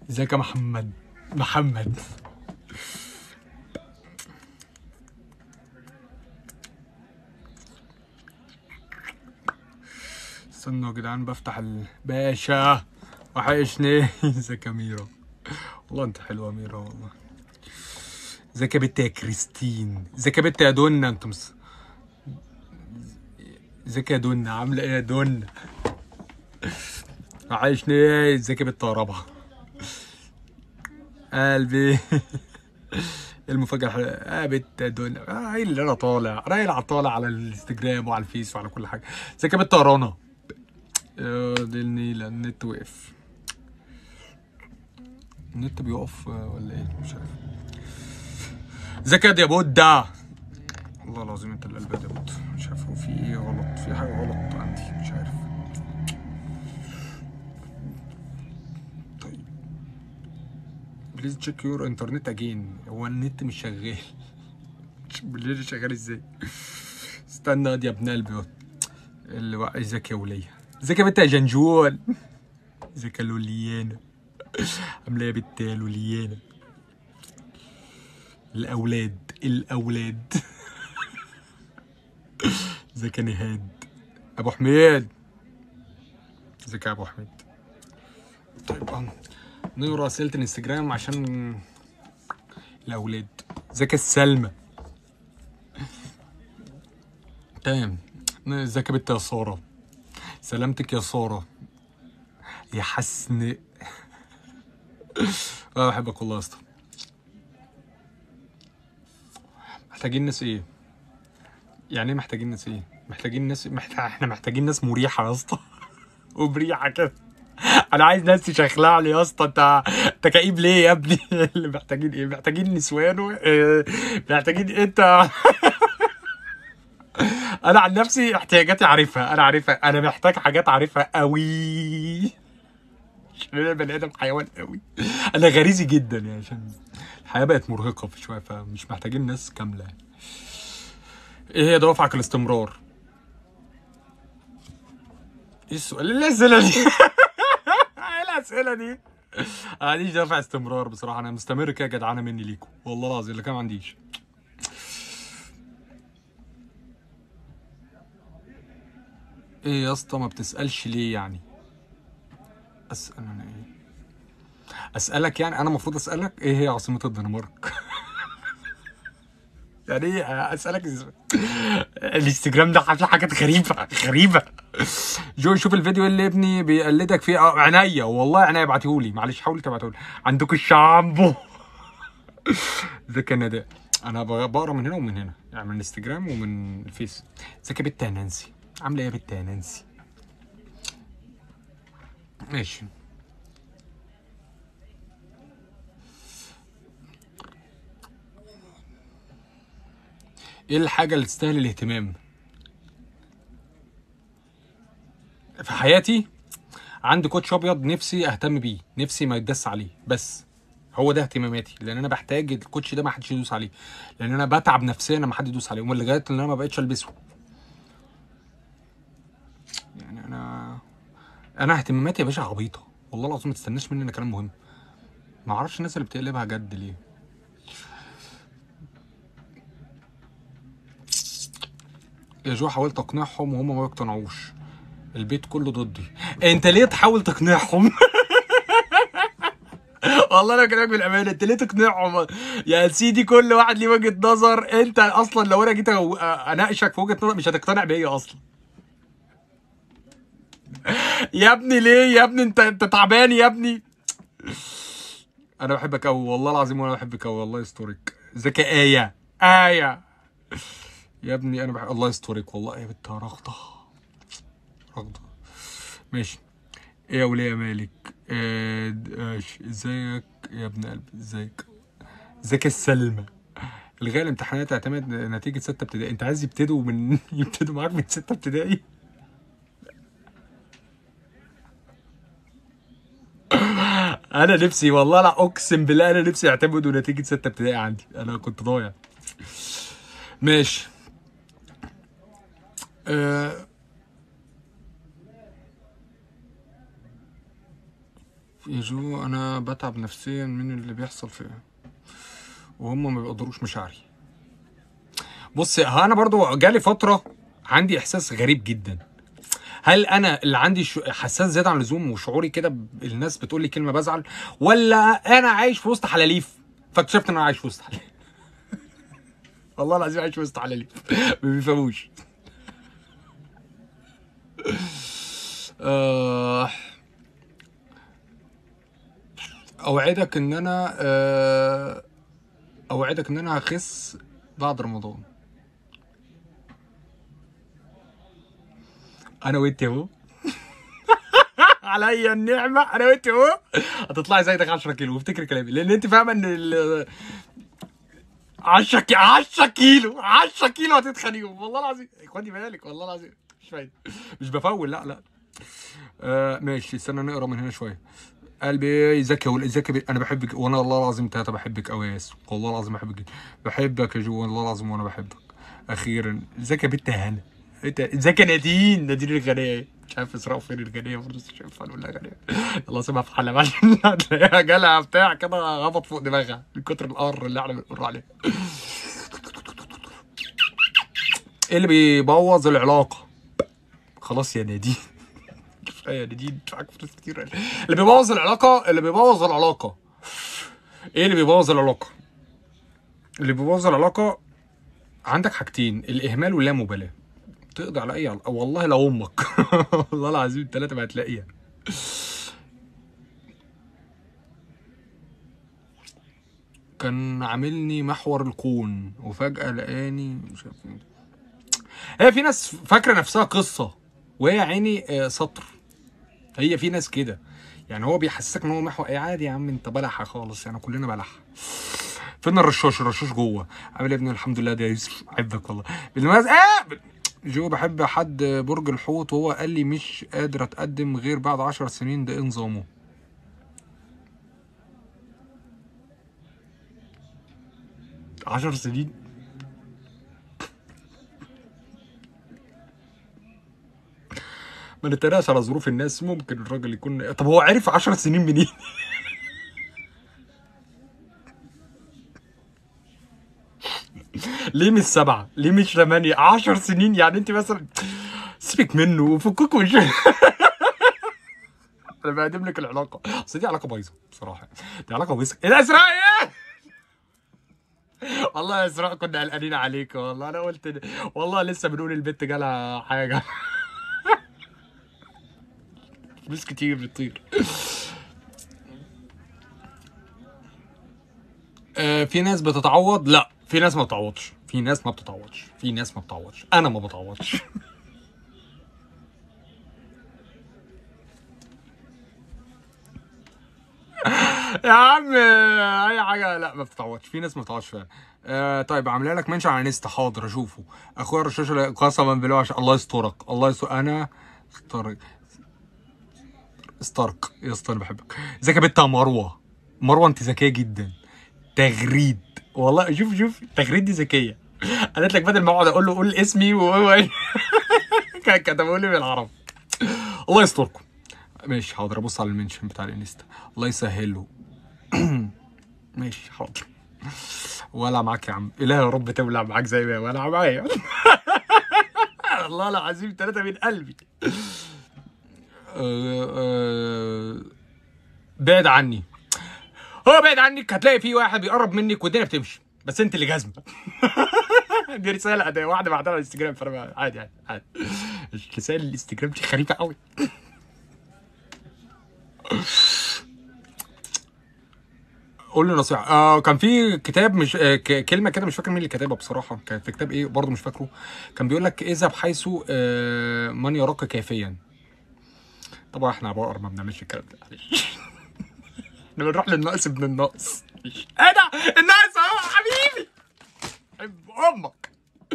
ازيك يا محمد محمد استنوا يا جدعان بفتح الباشا وحشني ازيك يا ميرا والله انت حلوه يا ميرا والله ازيك يا بت يا كريستين ازيك يا بت يا دنا انتم مس... ازيك يا دنا عامله ايه يا دنا وحشني ازيك يا بت يا ربع قلبي المفاجأة الحلوة اه بت يا دنيا اه ايه اللي انا طالع رايل على طالع على الانستجرام وعلى الفيس وعلى كل حاجة ازيك يا بت يا رنا يا دي النيلة النت وقف النت بيقف آه، ولا ايه مش عارف ازيك يا دي يا بودة والله العظيم انت اللي قلبي يا بود مش عارف هو في ايه غلط في حاجة غلط عندي مش عارف طيب بليز تشيك يور انترنت اجين هو النت مش شغال بالليل شغال ازاي استنى يا ابن قلبي اللي بقى ازيك يا وليه ازيك يا بنت يا جنجول ازيك يا لوليانا عامله ايه يا بنت يا لوليانا الاولاد الاولاد ازيك يا نهاد ابو حميد ازيك يا ابو حميد طيب آه. نقرا اسئله الانستجرام عشان الاولاد ازيك يا سلمى تمام ازيك يا بنت يا ساره سلامتك يا ساره يا حسن اه بحبك والله يا اسطى محتاجين ناس ايه يعني ايه محتاجين ناس ايه محتاجين ناس محتاج... احنا محتاجين ناس مريحه يا اسطى ومريحه كده انا عايز ناس تشخلع لي يا اسطى انت انت كئيب ليه يا ابني اللي محتاجين ايه محتاجين نسوان و... إيه، محتاجين انت انا عن نفسي احتياجاتي عارفها انا عارفها انا محتاج حاجات عارفها قوي عشان انا بني ادم حيوان قوي انا غريزي جدا يعني عشان الحياه بقت مرهقه في شويه فمش محتاجين ناس كامله ايه هي دوافعك الاستمرار ايه السؤال ايه الاسئله دي ايه الاسئله دي ما عنديش دافع استمرار بصراحه انا مستمر كده جدعانه مني ليكم والله العظيم اللي كان ما عنديش ايه يا اسطى ما بتسالش ليه يعني اسال انا ايه اسالك يعني انا المفروض اسالك ايه هي عاصمه الدنمارك يعني ايه اسالك إز- الانستجرام ده فيه حاجات غريبه غريبه جو شوف الفيديو اللي ابني بيقلدك فيه آه، عينيا والله عينيا ابعتهولي معلش حاول تبعتهولي عندك الشامبو ازيك يا نداء انا بق- بقرا من هنا ومن هنا يعني من الانستجرام ومن الفيس ازيك يا بت يا نانسي عامله ايه يا بت يا نانسي ماشي ايه الحاجة اللي تستاهل الاهتمام؟ في حياتي عندي كوتش ابيض نفسي اهتم بيه، نفسي ما يتدس عليه بس هو ده اهتماماتي لان انا بحتاج الكوتش ده ما حدش يدوس عليه لان انا بتعب نفسيا لما حد يدوس عليه ومن لغايه ان انا ما بقتش البسه يعني انا انا اهتماماتي يا باشا عبيطه والله العظيم ما تستناش مني انا كلام مهم ما اعرفش الناس اللي بتقلبها جد ليه يا جو حاولت اقنعهم وهم ما يقتنعوش البيت كله ضدي انت ليه تحاول تقنعهم والله انا بكلمك بالامانه انت ليه تقنعهم يا سيدي كل واحد ليه وجهه نظر انت اصلا لو انا جيت أو- اناقشك في وجهه نظر مش هتقتنع بيا اصلا يا ابني ليه يا ابني انت انت تعبان يا ابني انا بحبك قوي والله العظيم وانا بحبك قوي الله يسترك ازيك يا ايه ايه يا ابني انا بحب الله يسترك والله يا بنت رغده رغده ماشي ايه يا وليه يا مالك إيه د- ايش ازيك يا ابن قلبي ازيك ازيك يا سلمى الغاء الامتحانات اعتمد نتيجة ستة ابتدائي انت عايز يبتدوا من يبتدوا معاك من ستة ابتدائي انا نفسي والله لا اقسم بالله انا نفسي يعتمدوا نتيجة ستة ابتدائي عندي انا كنت ضايع ماشي أه يا جو انا بتعب نفسيا من اللي بيحصل في وهم ما بيقدروش مشاعري بص ها انا برضو جالي فتره عندي احساس غريب جدا هل انا اللي عندي ش- حساس زياده عن اللزوم وشعوري كده ب- الناس بتقول لي كلمه بزعل ولا انا عايش في وسط حلاليف فاكتشفت ان انا عايش في وسط حلاليف والله العظيم عايش في وسط حلاليف ما بيفهموش آه، اوعدك ان انا آه، اوعدك ان انا هخس بعد رمضان انا وانت اهو عليا النعمه انا وانت اهو هتطلعي زيك 10 كيلو وافتكري كلامي لان انت فاهمه ان ال 10 كيلو 10 كيلو 10 كيلو هتتخانقوا والله العظيم خدي بالك والله العظيم مش فايده مش بفول لا لا آه ماشي استنى نقرا من هنا شويه قلبي ذكي ولا ذكي بي- انا بحبك وانا والله العظيم تلاته بحبك قوي يا ياسر والله العظيم بحبك جدا بحبك يا جو والله العظيم وانا بحبك اخيرا ذكي بنت هنا انت ذكي نادين نادين الغنيه مش عارف اسراء فين الغنيه برضه مش عارف اقول لها غنيه الله سيبها في حالها عشان هتلاقيها جالها بتاع كده غبط فوق دماغها من كتر القر اللي احنا بنقر عليه ايه اللي بيبوظ العلاقه خلاص يا نادين كفايه يا نادين مش معاك فلوس كتير اللي بيبوظ العلاقه اللي بيبوظ العلاقه ايه اللي بيبوظ العلاقه اللي بيبوظ العلاقه عندك حاجتين الاهمال واللامبالاه تقضي على اي علاقه والله لو امك والله العظيم الثلاثه ما هتلاقيها كان عاملني محور الكون وفجأة لقاني مش عارف ايه هي في ناس فاكرة نفسها قصة وهي عيني آه، سطر هي في ناس كده يعني هو بيحسسك ان هو محور ايه عادي يا عم انت بلحة خالص يعني كلنا بلحة فين الرشاش الرشاش جوه عامل ايه يا ابني الحمد لله ده يا يوسف احبك والله بالمناسبة اه جو بحب حد برج الحوت وهو قال لي مش قادر اتقدم غير بعد عشر سنين ده ايه نظامه عشر سنين ما نتريقش على ظروف الناس ممكن الراجل يكون طب هو عرف عشر سنين منين ليه مش سبعة؟ ليه مش ثمانية؟ عشر سنين يعني انت مثلا سيبك منه وفكك من شيء انا بقدم لك العلاقة اصل دي علاقة بايظة بصراحة دي علاقة وسخة ايه ده اسراء ايه؟ والله يا اسراء كنا قلقانين عليك والله انا قلت والله لسه بنقول البت جالها حاجة فلوس كتير بتطير آه، في ناس بتتعوض لا في ناس ما بتعوضش في ناس ما بتتعوضش في ناس ما بتعوضش انا ما بتعوضش يا عم آه، اي حاجه لا ما بتتعوضش في ناس ما بتتعوضش فعلا آه طيب عاملها لك منشن على انستا حاضر اشوفه اخويا الرشاش اللي- قسما بالله عشان الله يسترك الله يستر انا استرك استرك يا اسطى انا بحبك ازيك يا بنت يا مروه مروه انت ذكيه جدا تغريد والله شوف شوف تغريد دي ذكيه قالت لك بدل ما اقعد اقول له قول اسمي وهو كان كتبوا لي بالعربي الله يستركم ماشي حاضر ابص على المنشن بتاع الانستا الله يسهله ماشي حاضر ولا معاك يا عم اله يا رب تولع معاك زي ما ولا معايا والله العظيم ثلاثة من قلبي آه، آه، بعد عني هو بعد عنك هتلاقي في واحد بيقرب منك والدنيا بتمشي بس انت اللي جازمه دي رساله ده واحده بعتها على الانستجرام فانا عادي عادي عادي رسائل الانستجرام دي خريفه قوي قول لي نصيحه آه كان في كتاب مش آه ك- كلمه كده مش فاكر مين اللي كاتبها بصراحه كان في كتاب ايه برضه مش فاكره كان بيقول لك اذهب حيث آه من يراك كافيا طبعا احنا بقر ما بنعملش الكلام ده معلش احنا بنروح للناقص ابن الناقص ايه ده الناقص اهو حبيبي حب امك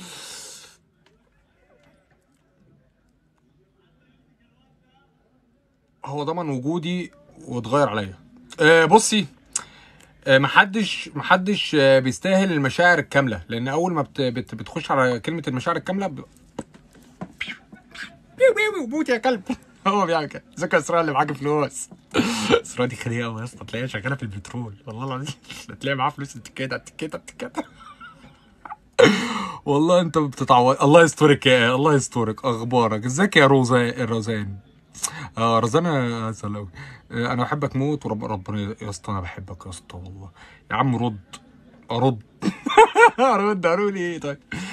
هو ضمن وجودي واتغير عليا آه بصي آه محدش محدش آه بيستاهل المشاعر الكامله لان اول ما بت بت بتخش على كلمه المشاعر الكامله ب... بيو بيو بيو بيو موت يا كلب هو بيعمل كده ذكر اسرار اللي معاك فلوس السرعه دي خليها قوي يا اسطى تلاقيها شغاله في البترول والله العظيم تلاقي معاها فلوس التكاته التكاته التكاته والله انت بتتعود الله يسترك يا الله يسترك اخبارك ازيك يا روزا روزان آه رزانة عسل أوي آه أنا بحبك موت ورب ربنا يا اسطى أنا بحبك يا اسطى والله يا عم رد أرد أرد قالوا لي إيه طيب